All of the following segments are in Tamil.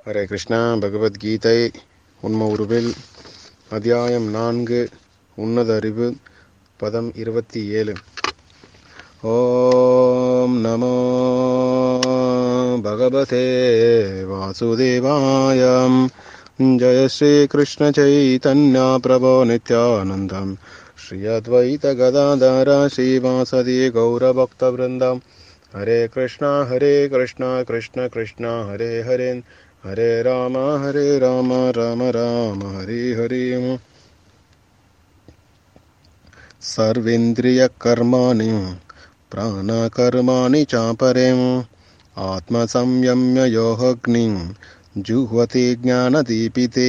ஹரே கிருஷ்ணா பகவத்கீதை உண்ம உருவில் அத்தியாயம் நான்கு உன்னத அறிவு பதம் இருபத்தி ஏழு ஓம் நமோ பகவதே வாசுதேவாயம் ஜய ஸ்ரீ கிருஷ்ண சைதன்யா பிரபோ நித்யானந்தம் ஸ்ரீ அத்வைத கதாதர ஸ்ரீவாசதி கௌரபக்தவிருந்தம் हरे कृष्णा हरे कृष्णा कृष्ण कृष्णा हरे हरे हरे राम हरे राम राम राम हरे हरे सर्वेन्द्रियकर्माणि प्राणकर्माणि चापरे आत्मसंयम्य योऽग्निं जुह्वति ज्ञानदीपिते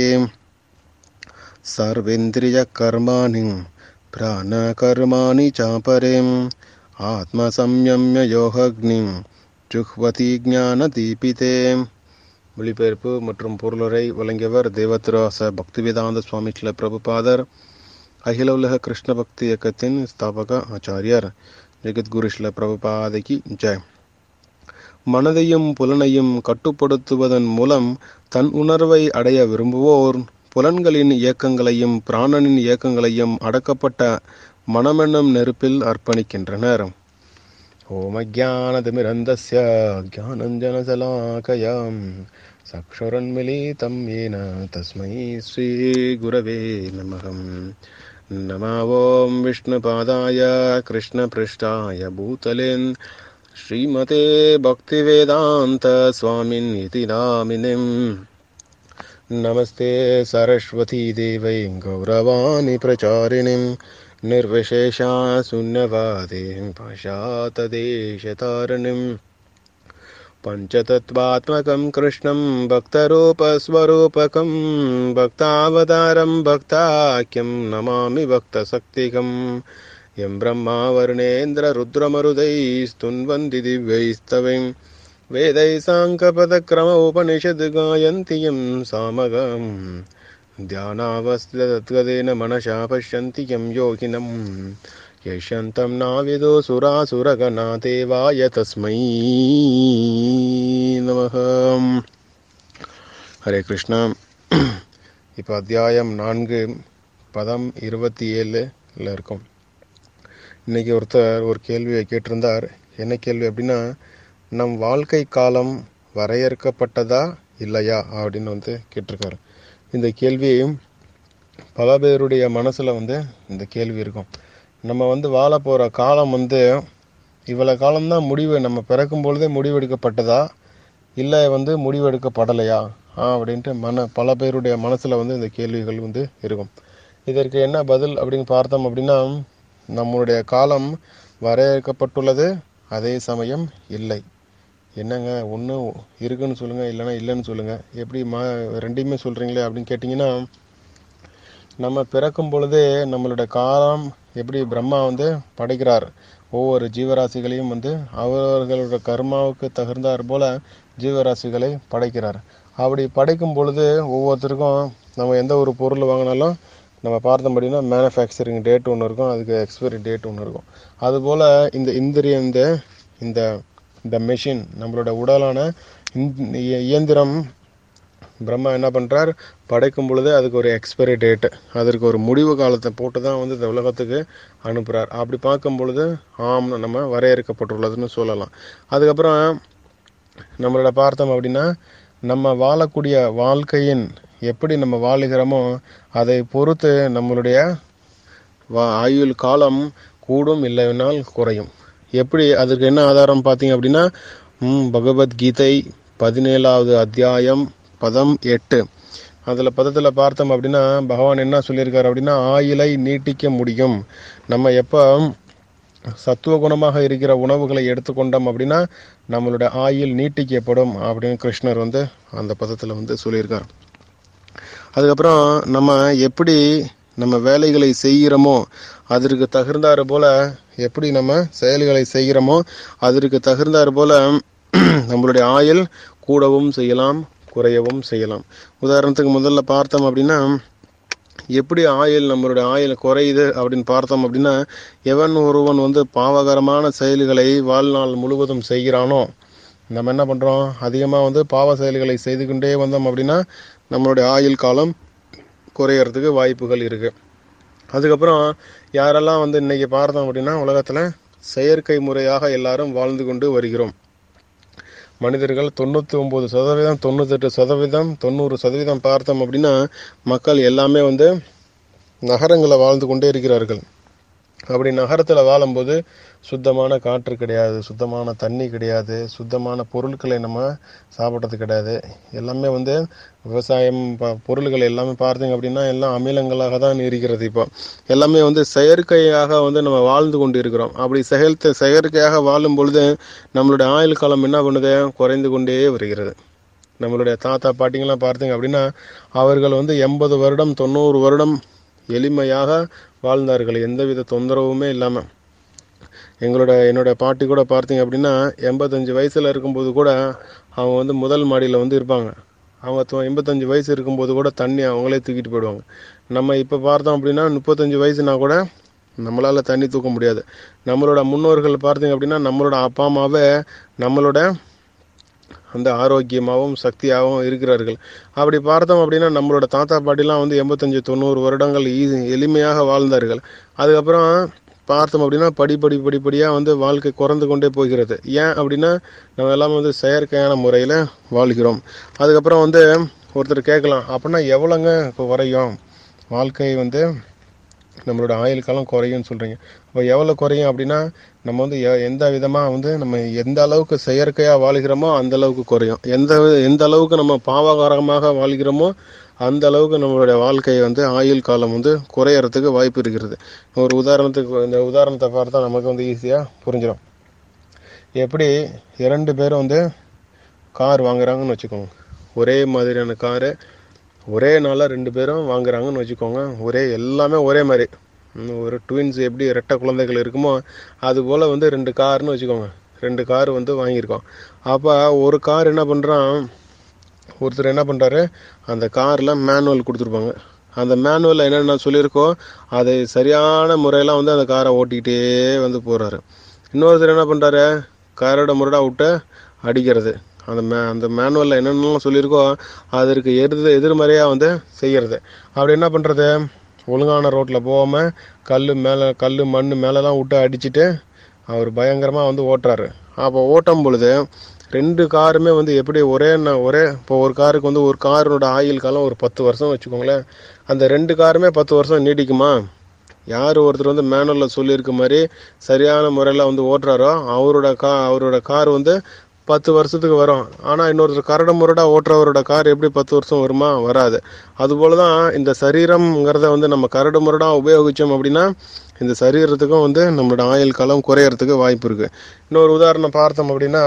सर्वेन्द्रियकर्माणि प्राणकर्माणि चापरे ஆத்மசம்யம்ய யோகக்னி ஜுஹ்வதி ஞான தீபிதே மொழிபெயர்ப்பு மற்றும் பொருளுரை வழங்கியவர் தேவத்ராச பக்திவேதாந்த சுவாமி ஸ்ல பிரபுபாதர் அகில உலக கிருஷ்ண பக்தி இயக்கத்தின் ஸ்தாபக ஆச்சாரியர் ஜெகத்குரு ஸ்ல பிரபுபாதைக்கு ஜெய் மனதையும் புலனையும் கட்டுப்படுத்துவதன் மூலம் தன் உணர்வை அடைய விரும்புவோர் புலன்களின் இயக்கங்களையும் பிராணனின் இயக்கங்களையும் அடக்கப்பட்ட மனமென்னும் நெருப்பில் அர்ப்பணிக்கின்றனர் ஓமஜானதமிரந்தஸ்ய ஜானஞ்சனசலாக்கயாம் சக்ஷுரன்மிலிதம் ஏன தஸ்மை ஸ்ரீகுரவே நமகம் नमः ॐ विष्णुपादाय कृष्णपृष्ठाय भूतलेन् श्रीमते भक्तिवेदान्तस्वामिन् इति नामिनिम् नमस्ते सरस्वतीदेवै गौरवाणि प्रचारिणीम् निर्विशेषा शून्यवादीं पाशातदेशतारिणीम् पञ्चतत्त्वात्मकं कृष्णं भक्तरूपस्वरूपकं भक्तावतारं भक्ताख्यं नमामि भक्तशक्तिकम् यं ब्रह्मा वर्णेन्द्ररुद्रमरुदैस्तुन्वन्ति दिव्यैस्तवैं वेदैः साङ्कपदक्रम उपनिषद् गायन्ति यं सामगम् ध्यानावस्थितद्गदेन मनसा पश्यन्ति यं योगिनम् यशन्तं नाविदो सुरासुरगणादेवाय तस्मै நமக ஹரே கிருஷ்ணா இப்போ அத்தியாயம் நான்கு பதம் இருபத்தி ஏழுல இருக்கும் இன்னைக்கு ஒருத்தர் ஒரு கேள்வியை கேட்டிருந்தார் என்ன கேள்வி அப்படின்னா நம் வாழ்க்கை காலம் வரையறுக்கப்பட்டதா இல்லையா அப்படின்னு வந்து கேட்டிருக்காரு இந்த கேள்வி பல பேருடைய மனசில் வந்து இந்த கேள்வி இருக்கும் நம்ம வந்து வாழ போகிற காலம் வந்து இவ்வளோ காலம்தான் முடிவு நம்ம பிறக்கும் பொழுதே முடிவெடுக்கப்பட்டதா இல்லை வந்து முடிவெடுக்கப்படலையா ஆ அப்படின்ட்டு மன பல பேருடைய மனசில் வந்து இந்த கேள்விகள் வந்து இருக்கும் இதற்கு என்ன பதில் அப்படின்னு பார்த்தோம் அப்படின்னா நம்மளுடைய காலம் வரையறுக்கப்பட்டுள்ளது அதே சமயம் இல்லை என்னங்க ஒன்று இருக்குன்னு சொல்லுங்கள் இல்லைன்னா இல்லைன்னு சொல்லுங்கள் எப்படி மா ரெண்டையுமே சொல்கிறீங்களே அப்படின்னு கேட்டிங்கன்னா நம்ம பிறக்கும் பொழுதே நம்மளுடைய காலம் எப்படி பிரம்மா வந்து படைக்கிறார் ஒவ்வொரு ஜீவராசிகளையும் வந்து அவர்களோட கர்மாவுக்கு தகுந்தாற் போல ஜீவராசிகளை படைக்கிறார் அப்படி படைக்கும் பொழுது ஒவ்வொருத்தருக்கும் நம்ம எந்த ஒரு பொருள் வாங்கினாலும் நம்ம பார்த்தோம் அப்படின்னா மேனுஃபேக்சரிங் டேட் ஒன்று இருக்கும் அதுக்கு எக்ஸ்பைரி டேட் ஒன்று இருக்கும் அதுபோல் இந்த இந்திரிய இந்த இந்த இந்த மெஷின் நம்மளோட உடலான இயந்திரம் பிரம்மா என்ன பண்ணுறார் படைக்கும் பொழுது அதுக்கு ஒரு எக்ஸ்பைரி டேட்டு அதற்கு ஒரு முடிவு காலத்தை போட்டு தான் வந்து இந்த உலகத்துக்கு அனுப்புகிறார் அப்படி பார்க்கும் பொழுது ஆம் நம்ம வரையறுக்கப்பட்டுள்ளதுன்னு சொல்லலாம் அதுக்கப்புறம் நம்மளோட பார்த்தோம் அப்படின்னா நம்ம வாழக்கூடிய வாழ்க்கையின் எப்படி நம்ம வாழுகிறோமோ அதை பொறுத்து நம்மளுடைய வா ஆயுள் காலம் கூடும் இல்லைனால் குறையும் எப்படி அதுக்கு என்ன ஆதாரம் பார்த்தீங்க அப்படின்னா பகவத்கீதை பதினேழாவது அத்தியாயம் பதம் எட்டு அதில் பதத்தில் பார்த்தோம் அப்படின்னா பகவான் என்ன சொல்லியிருக்காரு அப்படின்னா ஆயிலை நீட்டிக்க முடியும் நம்ம எப்போ சத்துவ குணமாக இருக்கிற உணவுகளை எடுத்துக்கொண்டோம் அப்படின்னா நம்மளோட ஆயில் நீட்டிக்கப்படும் அப்படின்னு கிருஷ்ணர் வந்து அந்த பதத்தில் வந்து சொல்லியிருக்கார் அதுக்கப்புறம் நம்ம எப்படி நம்ம வேலைகளை செய்கிறோமோ அதற்கு தகுந்தாறு போல எப்படி நம்ம செயல்களை செய்கிறோமோ அதற்கு தகுந்தாறு போல நம்மளுடைய ஆயில் கூடவும் செய்யலாம் குறையவும் செய்யலாம் உதாரணத்துக்கு முதல்ல பார்த்தோம் அப்படின்னா எப்படி ஆயில் நம்மளுடைய ஆயில் குறையுது அப்படின்னு பார்த்தோம் அப்படின்னா எவன் ஒருவன் வந்து பாவகரமான செயல்களை வாழ்நாள் முழுவதும் செய்கிறானோ நம்ம என்ன பண்ணுறோம் அதிகமாக வந்து பாவ செயல்களை செய்து கொண்டே வந்தோம் அப்படின்னா நம்மளுடைய ஆயுள் காலம் குறையறதுக்கு வாய்ப்புகள் இருக்குது அதுக்கப்புறம் யாரெல்லாம் வந்து இன்னைக்கு பார்த்தோம் அப்படின்னா உலகத்தில் செயற்கை முறையாக எல்லாரும் வாழ்ந்து கொண்டு வருகிறோம் மனிதர்கள் தொண்ணூற்றி ஒம்பது சதவீதம் தொண்ணூத்தெட்டு சதவீதம் தொண்ணூறு சதவீதம் பார்த்தோம் அப்படின்னா மக்கள் எல்லாமே வந்து நகரங்களில் வாழ்ந்து கொண்டே இருக்கிறார்கள் அப்படி நகரத்தில் வாழும்போது சுத்தமான காற்று கிடையாது சுத்தமான தண்ணி கிடையாது சுத்தமான பொருட்களை நம்ம சாப்பிட்றது கிடையாது எல்லாமே வந்து விவசாயம் ப பொருள்கள் எல்லாமே பார்த்தீங்க அப்படின்னா எல்லாம் அமிலங்களாக தான் இருக்கிறது இப்போ எல்லாமே வந்து செயற்கையாக வந்து நம்ம வாழ்ந்து கொண்டு இருக்கிறோம் அப்படி செயல் செயற்கையாக வாழும் பொழுது நம்மளுடைய ஆயுள் காலம் என்ன பண்ணுது குறைந்து கொண்டே வருகிறது நம்மளுடைய தாத்தா பாட்டிங்கெல்லாம் பார்த்தீங்க அப்படின்னா அவர்கள் வந்து எண்பது வருடம் தொண்ணூறு வருடம் எளிமையாக வாழ்ந்தார்கள் எந்தவித தொந்தரவுமே இல்லாமல் எங்களோட என்னோட பாட்டி கூட பார்த்தீங்க அப்படின்னா எண்பத்தஞ்சு வயசில் இருக்கும்போது கூட அவங்க வந்து முதல் மாடியில் வந்து இருப்பாங்க அவங்க தொ- எண்பத்தஞ்சு வயசு இருக்கும்போது கூட தண்ணி அவங்களே தூக்கிட்டு போயிடுவாங்க நம்ம இப்போ பார்த்தோம் அப்படின்னா முப்பத்தஞ்சு வயசுனா கூட நம்மளால் தண்ணி தூக்க முடியாது நம்மளோட முன்னோர்கள் பார்த்தீங்க அப்படின்னா நம்மளோட அப்பா அம்மாவே நம்மளோட அந்த ஆரோக்கியமாகவும் சக்தியாகவும் இருக்கிறார்கள் அப்படி பார்த்தோம் அப்படின்னா நம்மளோட தாத்தா பாட்டிலாம் வந்து எண்பத்தஞ்சு தொண்ணூறு வருடங்கள் ஈ- எளிமையாக வாழ்ந்தார்கள் அதுக்கப்புறம் பார்த்தோம் அப்படின்னா படிப்படி படிப்படியாக வந்து வாழ்க்கை குறைந்து கொண்டே போகிறது ஏன் அப்படின்னா நம்ம எல்லாம் வந்து செயற்கையான முறையில் வாழ்கிறோம் அதுக்கப்புறம் வந்து ஒருத்தர் கேட்கலாம் அப்படின்னா எவ்வளோங்க குறையும் வாழ்க்கை வந்து நம்மளோட ஆயுள் காலம் குறையும்னு சொல்கிறீங்க அப்போ எவ்வளோ குறையும் அப்படின்னா நம்ம வந்து எ- எந்த விதமாக வந்து நம்ம எந்த அளவுக்கு செயற்கையாக வாழ்கிறோமோ அந்த அளவுக்கு குறையும் எந்த வி- எந்த அளவுக்கு நம்ம பாவகாரமாக வாழ்கிறோமோ அந்த அளவுக்கு நம்மளுடைய வாழ்க்கை வந்து ஆயுள் காலம் வந்து குறையறதுக்கு வாய்ப்பு இருக்கிறது ஒரு உதாரணத்துக்கு இந்த உதாரணத்தை பார்த்தா நமக்கு வந்து ஈஸியாக புரிஞ்சிடும் எப்படி இரண்டு பேரும் வந்து கார் வாங்குறாங்கன்னு வச்சுக்கோங்க ஒரே மாதிரியான காரு ஒரே நாளில் ரெண்டு பேரும் வாங்குறாங்கன்னு வச்சுக்கோங்க ஒரே எல்லாமே ஒரே மாதிரி ம், ஒரு ட்வின்ஸ் எப்படி ரெட்டை குழந்தைகள் இருக்குமோ அது போல் வந்து ரெண்டு கார்னு வச்சுக்கோங்க ரெண்டு கார் வந்து வாங்கியிருக்கோம் அப்போ ஒரு கார் என்ன பண்ணுறான் ஒருத்தர் என்ன பண்ணுறாரு அந்த காரில் மேனுவல் கொடுத்துருப்பாங்க அந்த மேனுவலில் என்னென்ன சொல்லியிருக்கோ அதை சரியான முறையில் வந்து அந்த காரை ஓட்டிக்கிட்டே வந்து போகிறாரு இன்னொருத்தர் என்ன பண்ணுறாரு கரட முரடா விட்டு அடிக்கிறது அந்த மே அந்த மேனுவலில் என்னென்னலாம் சொல்லியிருக்கோ அதற்கு எதிர் எதிர்மறையாக வந்து செய்கிறது அப்படி என்ன பண்ணுறது ஒழுங்கான ரோட்டில் போகாமல் கல் மேலே கல் மண் மேலெலாம் விட்டு அடிச்சிட்டு அவர் பயங்கரமாக வந்து ஓட்டுறாரு அப்போ ஓட்டும் பொழுது ரெண்டு காருமே வந்து எப்படி ஒரே ந- ஒரே இப்போ ஒரு காருக்கு வந்து ஒரு காரோட ஆயுள் காலம் ஒரு பத்து வருஷம் வச்சுக்கோங்களேன் அந்த ரெண்டு காருமே பத்து வருஷம் நீடிக்குமா யார் ஒருத்தர் வந்து மேனுவலில் சொல்லியிருக்க மாதிரி சரியான முறையில் வந்து ஓட்டுறாரோ அவரோட கா அவரோட கார் வந்து பத்து வருஷத்துக்கு வரும் ஆனால் இன்னொருத்தர் கரடு முரடா ஓட்டுறவரோட கார் எப்படி பத்து வருஷம் வருமா வராது அதுபோல தான் இந்த சரீரம்ங்கிறத வந்து நம்ம கரடு முரடா உபயோகித்தோம் அப்படின்னா இந்த சரீரத்துக்கும் வந்து நம்மளோட ஆயுள் காலம் குறையறதுக்கு வாய்ப்பு இருக்குது இன்னொரு உதாரணம் பார்த்தோம் அப்படின்னா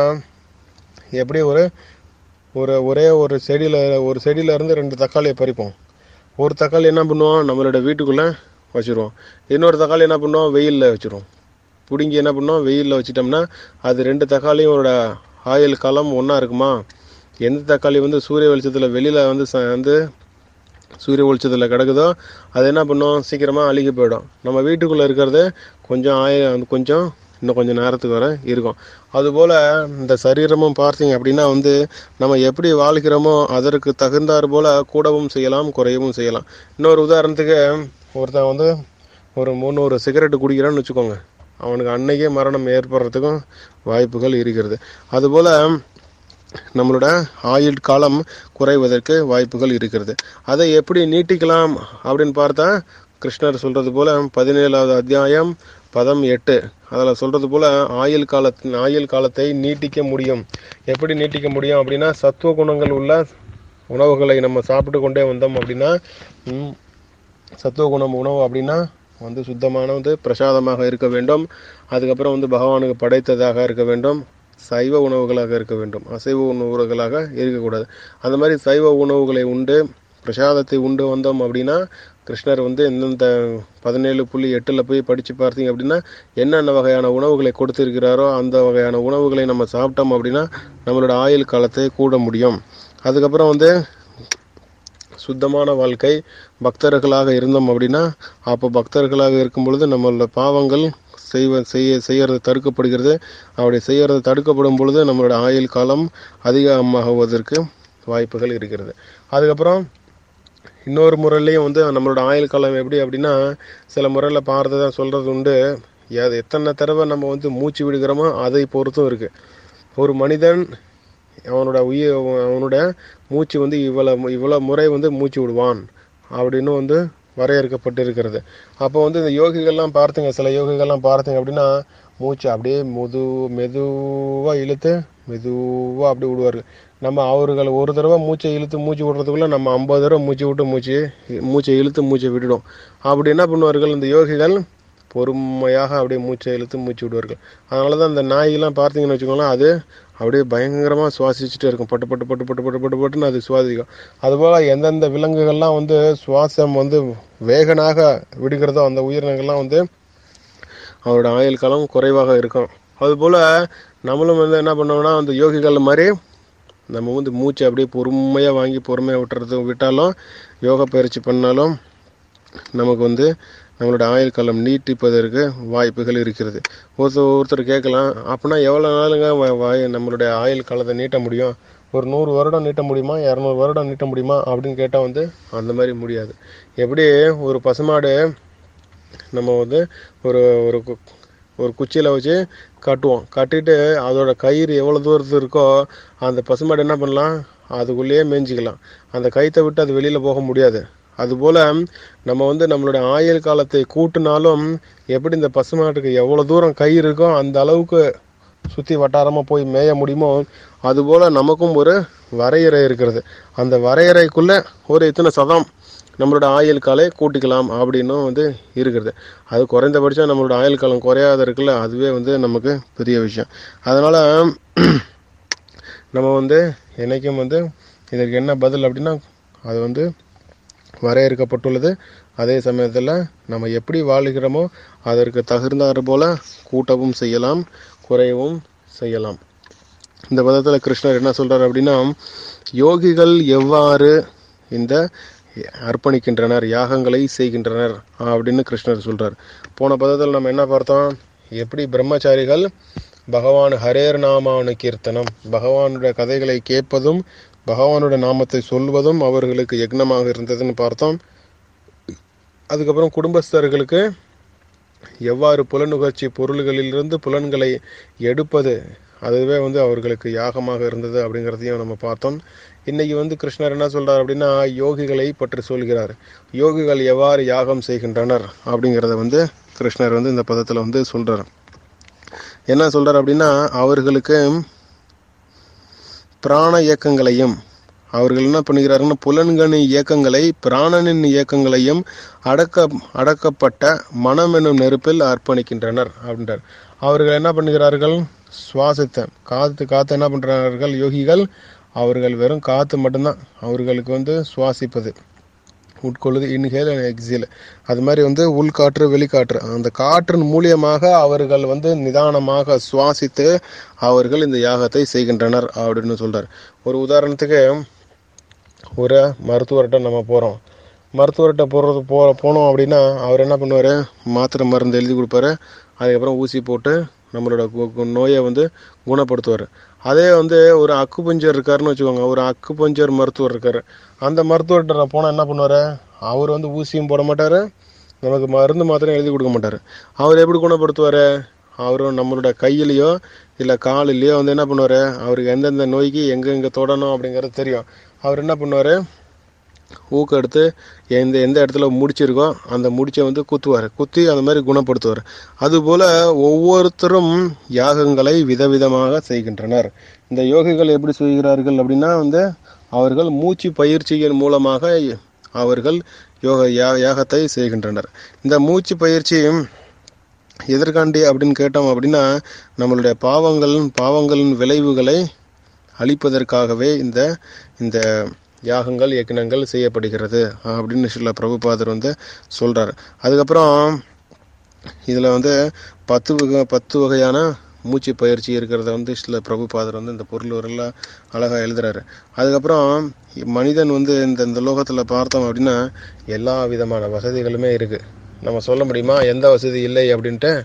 எப்படி ஒரு ஒரு ஒரே ஒரு செடியில் ஒரு செடியில இருந்து ரெண்டு தக்காளியை பறிப்போம் ஒரு தக்காளி என்ன பண்ணுவோம் நம்மளோட வீட்டுக்குள்ளே வச்சுருவோம் இன்னொரு தக்காளி என்ன பண்ணுவோம் வெயிலில் வச்சுருவோம் பிடுங்கி என்ன பண்ணுவோம் வெயிலில் வச்சிட்டோம்னா அது ரெண்டு தக்காளியோட ஆயுள் காலம் ஒன்றா இருக்குமா எந்த தக்காளி வந்து சூரிய வெளிச்சத்தில் வெளியில் வந்து ச வந்து சூரிய வெளிச்சத்தில் கிடக்குதோ அது என்ன பண்ணும் சீக்கிரமாக அழுகி போயிடும் நம்ம வீட்டுக்குள்ளே இருக்கிறது கொஞ்சம் ஆய கொஞ்சம் இன்னும் கொஞ்சம் நேரத்துக்கு வர இருக்கும் அதுபோல் இந்த சரீரமும் பார்த்தீங்க அப்படின்னா வந்து நம்ம எப்படி வாழ்கிறோமோ அதற்கு தகுந்தாற் போல் கூடவும் செய்யலாம் குறையவும் செய்யலாம் இன்னொரு உதாரணத்துக்கு ஒருத்தன் வந்து ஒரு முந்நூறு சிகரெட் குடிக்கிறான்னு வச்சுக்கோங்க அவனுக்கு அன்னைக்கே மரணம் ஏற்படுறதுக்கும் வாய்ப்புகள் இருக்கிறது அதுபோல் நம்மளோட ஆயுள் காலம் குறைவதற்கு வாய்ப்புகள் இருக்கிறது அதை எப்படி நீட்டிக்கலாம் அப்படின்னு பார்த்தா கிருஷ்ணர் சொல்றது போல பதினேழாவது அத்தியாயம் பதம் எட்டு அதில் சொல்றது போல ஆயுள் காலத்தின் ஆயுள் காலத்தை நீட்டிக்க முடியும் எப்படி நீட்டிக்க முடியும் அப்படின்னா சத்துவ குணங்கள் உள்ள உணவுகளை நம்ம சாப்பிட்டு கொண்டே வந்தோம் அப்படின்னா ம், சத்துவ குணம் உணவு அப்படின்னா வந்து சுத்தமான வந்து பிரசாதமாக இருக்க வேண்டும் அதுக்கப்புறம் வந்து பகவானுக்கு படைத்ததாக இருக்க வேண்டும் சைவ உணவுகளாக இருக்க வேண்டும் அசைவ உணவுகளாக இருக்கக்கூடாது அந்த மாதிரி சைவ உணவுகளை உண்டு பிரசாதத்தை உண்டு வந்தோம் அப்படின்னா கிருஷ்ணர் வந்து எந்தெந்த பதினேழு புள்ளி எட்டில் போய் படித்து பார்த்தீங்க அப்படின்னா என்னென்ன வகையான உணவுகளை கொடுத்திருக்கிறாரோ அந்த வகையான உணவுகளை நம்ம சாப்பிட்டோம் அப்படின்னா நம்மளோட ஆயுள் காலத்தை கூட முடியும் அதுக்கப்புறம் வந்து சுத்தமான வாழ்க்கை பக்தர்களாக இருந்தோம் அப்படின்னா அப்போ பக்தர்களாக இருக்கும் பொழுது நம்மளோட பாவங்கள் செய்வ செய்ய செய்யறது தடுக்கப்படுகிறது அப்படி செய்யறது தடுக்கப்படும் பொழுது நம்மளோட ஆயுள் காலம் அதிகமாகுவதற்கு வாய்ப்புகள் இருக்கிறது அதுக்கப்புறம் இன்னொரு முறையிலையும் வந்து நம்மளோட ஆயுள் காலம் எப்படி அப்படின்னா சில முறையில் பார்த்து தான் சொல்கிறது உண்டு எ- எத்தனை தடவை நம்ம வந்து மூச்சு விடுகிறோமோ அதை பொறுத்தும் இருக்குது ஒரு மனிதன் அவனோட உயிர் அவனோட மூச்சு வந்து இவ்வளோ இவ்வளோ முறை வந்து மூச்சு விடுவான் அப்படின்னு வந்து வரையறுக்கப்பட்டிருக்கிறது அப்போ வந்து இந்த யோகிகள்லாம் பார்த்தீங்க சில யோகிகள்லாம் பார்த்தீங்க அப்படின்னா மூச்சு அப்படியே மெது மெதுவாக இழுத்து மெதுவாக அப்படி விடுவார்கள் நம்ம அவர்கள் ஒரு தடவை மூச்சை இழுத்து மூச்சு விடுறதுக்குள்ள நம்ம ஐம்பது தடவை மூச்சு விட்டு மூச்சு மூச்சை இழுத்து மூச்சை விட்டுடும் அப்படி என்ன பண்ணுவார்கள் இந்த யோகிகள் பொறுமையாக அப்படியே மூச்சை இழுத்து மூச்சு விடுவார்கள் அதனால தான் அந்த நாயெல்லாம் பார்த்தீங்கன்னு வச்சுக்கோங்களேன் அது அப்படியே பயங்கரமாக சுவாசிச்சுட்டே இருக்கும் பட்டு பட்டு பட்டு பட்டு பட்டு பட்டு பட்டுன்னு அது சுவாசிக்கும் அதுபோல் எந்தெந்த விலங்குகள்லாம் வந்து சுவாசம் வந்து வேகனாக விடுகிறதோ அந்த உயிரினங்கள்லாம் வந்து அவரோட ஆயுள் காலம் குறைவாக இருக்கும் அதுபோல் நம்மளும் வந்து என்ன பண்ணோம்னா அந்த யோகிகள் மாதிரி நம்ம வந்து மூச்சை அப்படியே பொறுமையாக வாங்கி பொறுமையாக விட்டுறது விட்டாலும் யோகா பயிற்சி பண்ணாலும் நமக்கு வந்து நம்மளோட ஆயுள் காலம் நீட்டிப்பதற்கு வாய்ப்புகள் இருக்கிறது ஒருத்தர் ஒருத்தர் கேட்கலாம் அப்படின்னா எவ்வளோ நாளுங்க வ- வாய் நம்மளுடைய ஆயுள் காலத்தை நீட்ட முடியும் ஒரு நூறு வருடம் நீட்ட முடியுமா இரநூறு வருடம் நீட்ட முடியுமா அப்படின்னு கேட்டால் வந்து அந்த மாதிரி முடியாது எப்படி ஒரு பசுமாடு நம்ம வந்து ஒரு ஒரு கு- ஒரு குச்சியில் வச்சு கட்டுவோம் கட்டிட்டு அதோட கயிறு எவ்வளோ தூரத்து இருக்கோ அந்த பசுமாடு என்ன பண்ணலாம் அதுக்குள்ளேயே மேய்ஞ்சிக்கலாம் அந்த கயித்தை விட்டு அது வெளியில் போக முடியாது அதுபோல் நம்ம வந்து நம்மளோட ஆயுள் காலத்தை கூட்டினாலும் எப்படி இந்த பசுமாட்டுக்கு எவ்வளோ தூரம் கயிறு இருக்கோ அந்த அளவுக்கு சுற்றி வட்டாரமாக போய் மேய முடியுமோ அதுபோல் நமக்கும் ஒரு வரையறை இருக்கிறது அந்த வரையறைக்குள்ளே ஒரு இத்தனை சதம் நம்மளோட ஆயுள் காலை கூட்டிக்கலாம் அப்படின்னும் வந்து இருக்கிறது அது குறைந்தபட்சம் நம்மளோட ஆயுள் காலம் குறையாத இருக்குல்ல அதுவே வந்து நமக்கு பெரிய விஷயம் அதனால் நம்ம வந்து என்றைக்கும் வந்து இதற்கு என்ன பதில் அப்படின்னா அது வந்து வரையறுக்கப்பட்டுள்ளது அதே சமயத்தில் நம்ம எப்படி வாழுகிறோமோ அதற்கு தகுந்தாறு போல கூட்டவும் செய்யலாம் குறையவும் செய்யலாம் இந்த பதத்தில் கிருஷ்ணர் என்ன சொல்றார் அப்படின்னா யோகிகள் எவ்வாறு இந்த அர்ப்பணிக்கின்றனர் யாகங்களை செய்கின்றனர் அப்படின்னு கிருஷ்ணர் சொல்றார் போன பதத்தில் நம்ம என்ன பார்த்தோம் எப்படி பிரம்மச்சாரிகள் பகவான் ஹரேர் நாமானு கீர்த்தனம் பகவானுடைய கதைகளை கேட்பதும் பகவானுடைய நாமத்தை சொல்வதும் அவர்களுக்கு யக்னமாக இருந்ததுன்னு பார்த்தோம் அதுக்கப்புறம் குடும்பஸ்தர்களுக்கு எவ்வாறு புலனுகர்ச்சி பொருள்களிலிருந்து புலன்களை எடுப்பது அதுவே வந்து அவர்களுக்கு யாகமாக இருந்தது அப்படிங்கிறதையும் நம்ம பார்த்தோம் இன்னைக்கு வந்து கிருஷ்ணர் என்ன சொல்றார் அப்படின்னா யோகிகளை பற்றி சொல்கிறார் யோகிகள் எவ்வாறு யாகம் செய்கின்றனர் அப்படிங்கிறத வந்து கிருஷ்ணர் வந்து இந்த பதத்தில் வந்து சொல்றார் என்ன சொல்றார் அப்படின்னா அவர்களுக்கு பிராண இயக்கங்களையும் அவர்கள் என்ன பண்ணுகிறாருன்னா புலன்களின் இயக்கங்களை பிராணனின் இயக்கங்களையும் அடக்க அடக்கப்பட்ட மனம் என்னும் நெருப்பில் அர்ப்பணிக்கின்றனர் அப்படின்றார் அவர்கள் என்ன பண்ணுகிறார்கள் சுவாசத்தை காத்து காத்து என்ன பண்றார்கள் யோகிகள் அவர்கள் வெறும் காத்து மட்டும்தான் அவர்களுக்கு வந்து சுவாசிப்பது உட்கொள்ளுது இன்ஹேல் அண்ட் எக்ஸில் அது மாதிரி வந்து உள்காற்று வெளிக்காற்று அந்த காற்றின் மூலியமாக அவர்கள் வந்து நிதானமாக சுவாசித்து அவர்கள் இந்த யாகத்தை செய்கின்றனர் அப்படின்னு சொல்றார் ஒரு உதாரணத்துக்கு ஒரு மருத்துவர்கிட்ட நம்ம போகிறோம் மருத்துவர்கிட்ட போகிறது போ போனோம் அப்படின்னா அவர் என்ன பண்ணுவார் மாத்திரை மருந்து எழுதி கொடுப்பாரு அதுக்கப்புறம் ஊசி போட்டு நம்மளோட கு- கு- நோயை வந்து குணப்படுத்துவார் அதே வந்து ஒரு அக்கு பஞ்சர் இருக்காருன்னு வச்சுக்கோங்க ஒரு அக்கு பஞ்சர் மருத்துவர் இருக்காரு அந்த மருத்துவர்கிட்ட போனால் என்ன பண்ணுவார் அவர் வந்து ஊசியும் போட மாட்டார் நமக்கு மருந்து மாத்திரம் எழுதி கொடுக்க மாட்டார் அவர் எப்படி குணப்படுத்துவார் அவரும் நம்மளோட கையிலையோ இல்லை காலிலையோ வந்து என்ன பண்ணுவார் அவருக்கு எந்தெந்த நோய்க்கு எங்கெங்கே தொடணும் அப்படிங்கிறது தெரியும் அவர் என்ன பண்ணுவார் ஊக்கம் எடுத்து எந்த எந்த இடத்துல முடிச்சிருக்கோ அந்த முடிச்சை வந்து குத்துவார் குத்தி அந்த மாதிரி குணப்படுத்துவார் அதுபோல ஒவ்வொருத்தரும் யாகங்களை விதவிதமாக செய்கின்றனர் இந்த யோகிகள் எப்படி செய்கிறார்கள் அப்படின்னா வந்து அவர்கள் மூச்சு பயிற்சியின் மூலமாக அவர்கள் யோக யா யாகத்தை செய்கின்றனர் இந்த மூச்சு பயிற்சி எதற்காண்டி அப்படின்னு கேட்டோம் அப்படின்னா நம்மளுடைய பாவங்கள் பாவங்களின் விளைவுகளை அழிப்பதற்காகவே இந்த இந்த யாகங்கள் யக்னங்கள் செய்யப்படுகிறது அப்படின்னு சில பிரபுபாதர் வந்து சொல்றார் அதுக்கப்புறம் இதில் வந்து பத்து வகை பத்து வகையான மூச்சு பயிற்சி இருக்கிறத வந்து சில பிரபுபாதர் வந்து இந்த பொருள் வரலாம் அழகாக எழுதுறாரு அதுக்கப்புறம் மனிதன் வந்து இந்த இந்த லோகத்தில் பார்த்தோம் அப்படின்னா எல்லா விதமான வசதிகளுமே இருக்குது நம்ம சொல்ல முடியுமா எந்த வசதி இல்லை அப்படின்ட்டு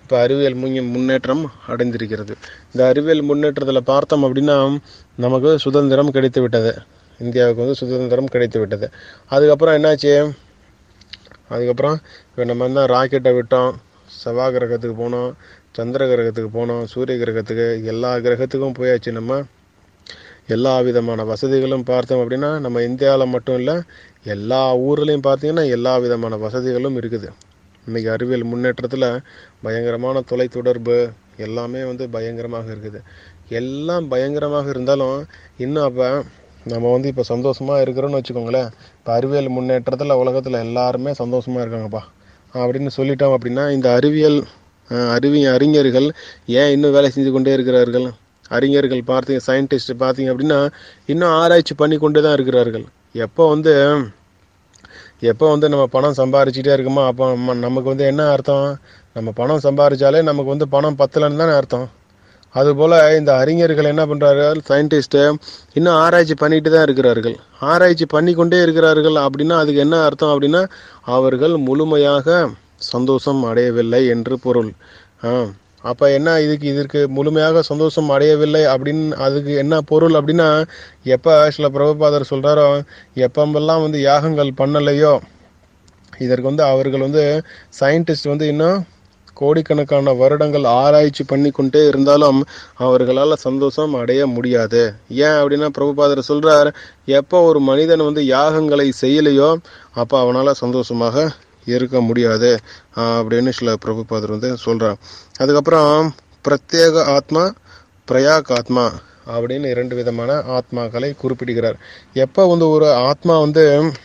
இப்போ அறிவியல் முன்னே முன்னேற்றம் அடைந்திருக்கிறது இந்த அறிவியல் முன்னேற்றத்தில் பார்த்தோம் அப்படின்னா நமக்கு சுதந்திரம் கிடைத்து விட்டது இந்தியாவுக்கு வந்து சுதந்திரம் கிடைத்து விட்டது அதுக்கப்புறம் என்னாச்சு அதுக்கப்புறம் இப்போ நம்ம என்ன ராக்கெட்டை விட்டோம் செவ்வாய் கிரகத்துக்கு போனோம் சந்திர கிரகத்துக்கு போனோம் சூரிய கிரகத்துக்கு எல்லா கிரகத்துக்கும் போயாச்சு நம்ம எல்லா விதமான வசதிகளும் பார்த்தோம் அப்படின்னா நம்ம இந்தியாவில் மட்டும் இல்லை எல்லா ஊர்லேயும் பார்த்தீங்கன்னா எல்லா விதமான வசதிகளும் இருக்குது இன்னைக்கு அறிவியல் முன்னேற்றத்தில் பயங்கரமான தொலைத்தொடர்பு எல்லாமே வந்து பயங்கரமாக இருக்குது எல்லாம் பயங்கரமாக இருந்தாலும் இன்னும் அப்போ நம்ம வந்து இப்போ சந்தோஷமாக இருக்கிறோன்னு வச்சுக்கோங்களேன் இப்போ அறிவியல் முன்னேற்றத்தில் உலகத்தில் எல்லாருமே சந்தோஷமாக இருக்காங்கப்பா அப்படின்னு சொல்லிட்டோம் அப்படின்னா இந்த அறிவியல் அஹ், அறிவி அறிஞர்கள் ஏன் இன்னும் வேலை செஞ்சு கொண்டே இருக்கிறார்கள் அறிஞர்கள் பார்த்தீங்க சயின்டிஸ்ட் பார்த்தீங்க அப்படின்னா இன்னும் ஆராய்ச்சி பண்ணி கொண்டே தான் இருக்கிறார்கள் எப்போ வந்து எப்போ வந்து நம்ம பணம் சம்பாரிச்சிட்டே இருக்கோமோ அப்போ நம்ம- நமக்கு வந்து என்ன அர்த்தம் நம்ம பணம் சம்பாரிச்சாலே நமக்கு வந்து பணம் பத்தலைன்னு தானே அர்த்தம் அதுபோல் இந்த அறிஞர்கள் என்ன பண்ணுறார்கள் சயின்டிஸ்ட்டு இன்னும் ஆராய்ச்சி பண்ணிட்டு தான் இருக்கிறார்கள் ஆராய்ச்சி பண்ணி கொண்டே இருக்கிறார்கள் அப்படின்னா அதுக்கு என்ன அர்த்தம் அப்படின்னா அவர்கள் முழுமையாக சந்தோஷம் அடையவில்லை என்று பொருள் ஆ அப்போ என்ன இதுக்கு இதற்கு முழுமையாக சந்தோஷம் அடையவில்லை அப்படின்னு அதுக்கு என்ன பொருள் அப்படின்னா எப்போ சில பிரபுபாதர் சொல்கிறாரோ எப்பமெல்லாம் வந்து யாகங்கள் பண்ணலையோ இதற்கு வந்து அவர்கள் வந்து சயின்டிஸ்ட் வந்து இன்னும் கோடிக்கணக்கான வருடங்கள் ஆராய்ச்சி பண்ணி கொண்டே இருந்தாலும் அவர்களால் சந்தோஷம் அடைய முடியாது ஏன் அப்படின்னா பிரபுபாதர் சொல்றார் எப்போ ஒரு மனிதன் வந்து யாகங்களை செய்யலையோ அப்போ அவனால் சந்தோஷமாக இருக்க முடியாது ஆஹ் அப்படின்னு சில பிரபுபாதர் வந்து சொல்றார் அதுக்கப்புறம் பிரத்யேக ஆத்மா பிரயாக் ஆத்மா அப்படின்னு இரண்டு விதமான ஆத்மாக்களை குறிப்பிடுகிறார் எப்போ வந்து ஒரு ஆத்மா வந்து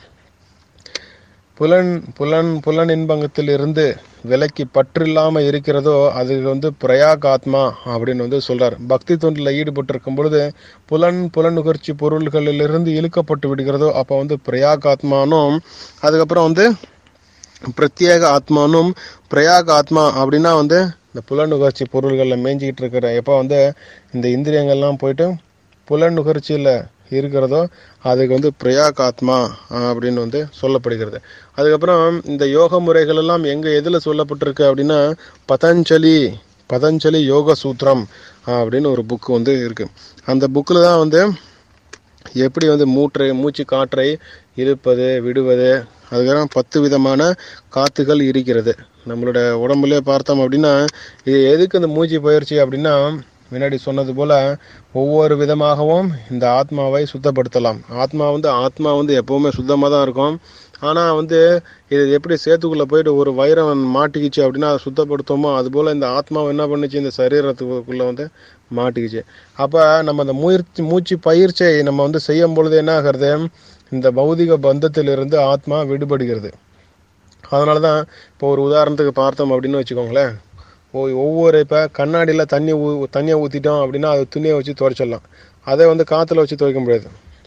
புலன் புலன் புலன் இன்பங்கத்தில் இருந்து விலக்கி பற்றில்லாம இருக்கிறதோ அது வந்து பிரயாக் ஆத்மா அப்படின்னு வந்து சொல்றார் பக்தி தொண்டில் ஈடுபட்டிருக்கும் பொழுது புலன் புலன் நுகர்ச்சி பொருள்களிலிருந்து இழுக்கப்பட்டு விடுகிறதோ அப்போ வந்து பிரயாக் ஆத்மானும் அதுக்கப்புறம் வந்து பிரத்யேக ஆத்மானும் பிரயாக ஆத்மா அப்படின்னா வந்து இந்த புலன் நுகர்ச்சி பொருள்களில் மேய்ஞ்சிக்கிட்டு இருக்கிற எப்போ வந்து இந்த இந்திரியங்கள்லாம் போயிட்டு புலன் நுகர்ச்சியில் இருக்கிறதோ அதுக்கு வந்து பிரயாக ஆத்மா ஆஹ், அப்படின்னு வந்து சொல்லப்படுகிறது அதுக்கப்புறம் இந்த யோக முறைகள் எல்லாம் எங்கே எதில் சொல்லப்பட்டிருக்கு அப்படின்னா பதஞ்சலி பதஞ்சலி யோக சூத்திரம் ஆஹ், அப்படின்னு ஒரு புக்கு வந்து இருக்கு அந்த புக்கில் தான் வந்து எப்படி வந்து மூற்றை மூச்சு காற்றை இழுப்பது விடுவது அதுக்கப்புறம் பத்து விதமான காத்துகள் இருக்கிறது நம்மளோட உடம்புலே பார்த்தோம் அப்படின்னா இது எதுக்கு இந்த மூச்சு பயிற்சி அப்படின்னா முன்னாடி சொன்னது போல ஒவ்வொரு விதமாகவும் இந்த ஆத்மாவை சுத்தப்படுத்தலாம் ஆத்மா வந்து ஆத்மா வந்து எப்பவுமே சுத்தமாக தான் இருக்கும் ஆனால் வந்து இது எப்படி சேத்துக்குள்ளே போயிட்டு ஒரு வைரம் மாட்டிக்கிச்சு அப்படின்னா அதை சுத்தப்படுத்துமோ அதுபோல் இந்த ஆத்மாவை என்ன பண்ணுச்சு இந்த சரீரத்துக்குள்ளே வந்து மாட்டிக்கிச்சு அப்போ நம்ம அந்த முயற்சி மூச்சு பயிற்சியை நம்ம வந்து செய்யும் பொழுது என்ன ஆகிறது இந்த பௌதிக பந்தத்திலிருந்து ஆத்மா விடுபடுகிறது அதனால தான் இப்போ ஒரு உதாரணத்துக்கு பார்த்தோம் அப்படின்னு வச்சுக்கோங்களேன் ஓ ஒவ்வொரு இப்போ கண்ணாடியில் தண்ணி ஊ தண்ணியை ஊற்றிட்டோம் அப்படின்னா அது துணியை வச்சு துவைச்சிடலாம் அதே வந்து காற்றுல வச்சு துவைக்க முடியாது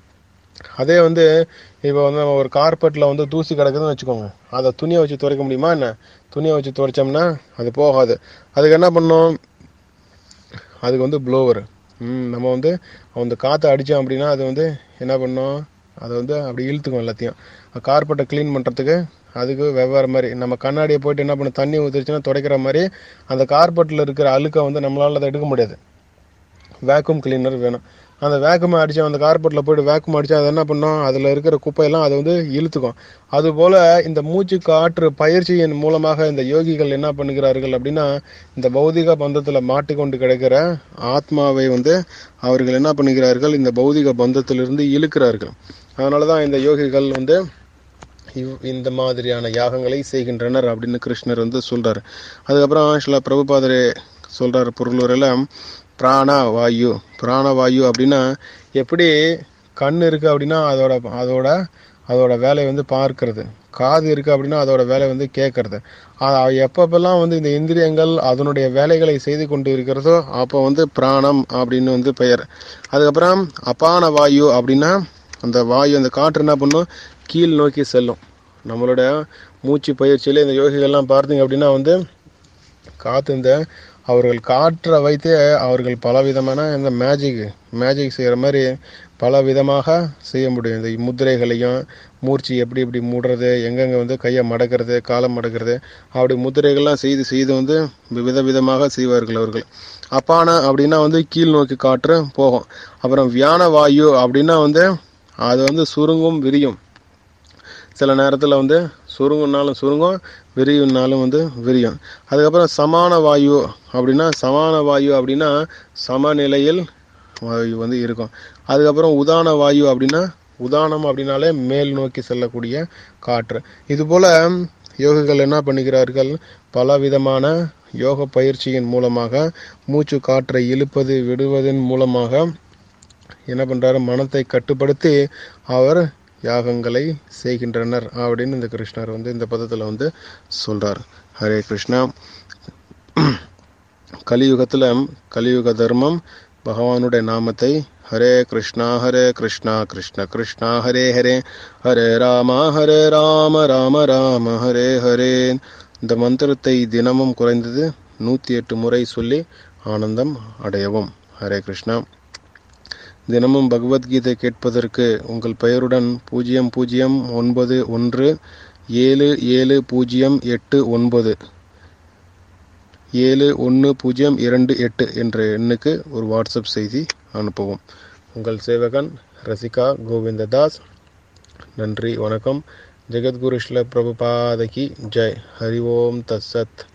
அதே வந்து இப்போ வந்து நம்ம ஒரு கார்பெட்டில் வந்து தூசி கிடக்குதுன்னு வச்சுக்கோங்க அதை துணியை வச்சு துவைக்க முடியுமா என்ன துணியை வச்சு துவைச்சோம்னா அது போகாது அதுக்கு என்ன பண்ணோம் அதுக்கு வந்து ப்ளோவர் நம்ம வந்து அந்த காற்றை அடித்தோம் அப்படின்னா அது வந்து என்ன பண்ணோம் அதை வந்து அப்படி இழுத்துக்கும் எல்லாத்தையும் கார்பெட்டை க்ளீன் பண்ணுறதுக்கு அதுக்கு வெவ்வேறு மாதிரி நம்ம கண்ணாடியை போயிட்டு என்ன பண்ண தண்ணி ஊற்றிச்சுன்னா துடைக்கிற மாதிரி அந்த கார்பெட்டில் இருக்கிற அழுக்கை வந்து நம்மளால் அதை எடுக்க முடியாது வேக்யூம் கிளீனர் வேணும் அந்த வேக்யூம் அடிச்சு அந்த கார்பெட்டில் போயிட்டு வேக்யூம் அடிச்சு அது என்ன பண்ணும் அதில் இருக்கிற குப்பையெல்லாம் அது வந்து இழுத்துக்கும் அதுபோல் இந்த மூச்சு காற்று பயிற்சியின் மூலமாக இந்த யோகிகள் என்ன பண்ணுகிறார்கள் அப்படின்னா இந்த பௌதிக பந்தத்தில் மாட்டிக்கொண்டு கிடக்கிற ஆத்மாவை வந்து அவர்கள் என்ன பண்ணுகிறார்கள் இந்த பௌதிக பந்தத்திலிருந்து இழுக்கிறார்கள் அதனால தான் இந்த யோகிகள் வந்து இவ் இந்த மாதிரியான யாகங்களை செய்கின்றனர் அப்படின்னு கிருஷ்ணர் வந்து சொல்றாரு அதுக்கப்புறம் சில பிரபுபாதரே சொல்றாரு பொருளுரையில் பிராணா வாயு பிராணவாயு அப்படின்னா எப்படி கண் இருக்கு அப்படின்னா அதோட அதோட அதோட வேலையை வந்து பார்க்கறது காது இருக்கு அப்படின்னா அதோட வேலை வந்து கேட்கறது எப்பப்பெல்லாம் வந்து இந்த இந்திரியங்கள் அதனுடைய வேலைகளை செய்து கொண்டு இருக்கிறதோ அப்போ வந்து பிராணம் அப்படின்னு வந்து பெயர் அதுக்கப்புறம் அபான வாயு அப்படின்னா அந்த வாயு அந்த காற்று என்ன பண்ணும் கீழ் நோக்கி செல்லும் நம்மளோட மூச்சு பயிற்சியில் இந்த யோகிகள்லாம் பார்த்தீங்க அப்படின்னா வந்து காற்று இந்த அவர்கள் காற்றை வைத்தே அவர்கள் பலவிதமான இந்த மேஜிக் மேஜிக் செய்கிற மாதிரி பல விதமாக செய்ய முடியும் இந்த முத்திரைகளையும் மூர்ச்சி எப்படி எப்படி மூடுறது எங்கெங்கே வந்து கையை மடக்கிறது காலை மடக்கிறது அப்படி முத்திரைகள்லாம் செய்து செய்து வந்து விதவிதமாக செய்வார்கள் அவர்கள் அப்பான அப்படின்னா வந்து கீழ் நோக்கி காற்று போகும் அப்புறம் வியான வாயு அப்படின்னா வந்து அது வந்து சுருங்கும் விரியும் சில நேரத்தில் வந்து சுருங்குனாலும் சுருங்கும் விரியுனாலும் வந்து விரியும் அதுக்கப்புறம் சமான வாயு அப்படின்னா சமான வாயு அப்படின்னா சமநிலையில் வாயு வந்து இருக்கும் அதுக்கப்புறம் உதான வாயு அப்படின்னா உதானம் அப்படின்னாலே மேல் நோக்கி செல்லக்கூடிய காற்று இதுபோல யோகிகள் என்ன பண்ணுகிறார்கள் பல விதமான யோக பயிற்சியின் மூலமாக மூச்சு காற்றை இழுப்பது விடுவதன் மூலமாக என்ன பண்றாரு மனத்தை கட்டுப்படுத்தி அவர் யாகங்களை செய்கின்றனர் அப்படின்னு இந்த கிருஷ்ணர் வந்து இந்த பதத்துல வந்து சொல்றார் ஹரே கிருஷ்ணா கலியுகத்துல கலியுக தர்மம் பகவானுடைய நாமத்தை ஹரே கிருஷ்ணா ஹரே கிருஷ்ணா கிருஷ்ண கிருஷ்ணா ஹரே ஹரே ஹரே ராமா ஹரே ராம ராம ராம ஹரே ஹரே இந்த மந்திரத்தை தினமும் குறைந்தது நூற்றி எட்டு முறை சொல்லி ஆனந்தம் அடையவும் ஹரே கிருஷ்ணா தினமும் பகவத்கீதை கேட்பதற்கு உங்கள் பெயருடன் பூஜ்ஜியம் பூஜ்ஜியம் ஒன்பது ஒன்று ஏழு ஏழு பூஜ்ஜியம் எட்டு ஒன்பது ஏழு ஒன்று பூஜ்ஜியம் இரண்டு எட்டு என்ற எண்ணுக்கு ஒரு வாட்ஸ்அப் செய்தி அனுப்பவும் உங்கள் சேவகன் ரசிகா கோவிந்ததாஸ் நன்றி வணக்கம் ஜெகத்குரு ஸ்ல பிரபுபாதகி ஜெய் ஹரி ஓம் தத்சத்